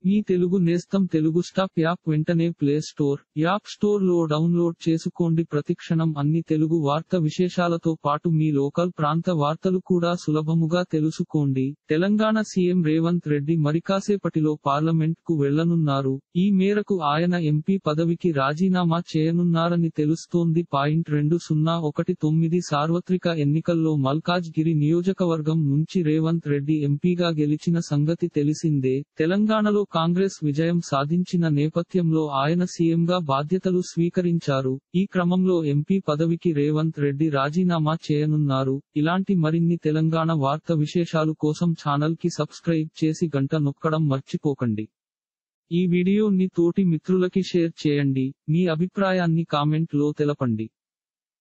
మీ తెలుగు నేస్తం Telugu stop app వెంటనే play store app store లో డౌన్లోడ్ చేసుకోండి ప్రతిక్షణం అన్ని తెలుగు వార్త విశేషాలతో పాటు మీ లోకల్ ప్రాంత వార్తలు కూడా సులభముగా తెలుసుకోండి తెలంగాణ సీఎం రేవంత్ రెడ్డి మరికాసేపటిలో పార్లమెంట్ కు వెళ్లనున్నారు ఈ మేరకు ఆయన ఎంపీ పదవికి రాజీనామా చేయనున్నారని తెలుస్తోంది పాయింట్ రెండు సున్నా ఒకటి తొమ్మిది సార్వత్రిక ఎన్నికల్లో మల్కాజ్గిరి నియోజకవర్గం నుంచి రేవంత్ రెడ్డి ఎంపీగా గెలిచిన సంగతి తెలిసిందే తెలంగాణలో కాంగ్రెస్ విజయం సాధించిన నేపథ్యంలో ఆయన సీఎంగా బాధ్యతలు స్వీకరించారు ఈ క్రమంలో ఎంపీ పదవికి రేవంత్ రెడ్డి రాజీనామా చేయనున్నారు ఇలాంటి మరిన్ని తెలంగాణ వార్త విశేషాలు కోసం ఛానల్ కి సబ్స్క్రైబ్ చేసి గంట నొక్కడం మర్చిపోకండి ఈ వీడియోని తోటి మిత్రులకి షేర్ చేయండి మీ అభిప్రాయాన్ని కామెంట్ లో తెలపండి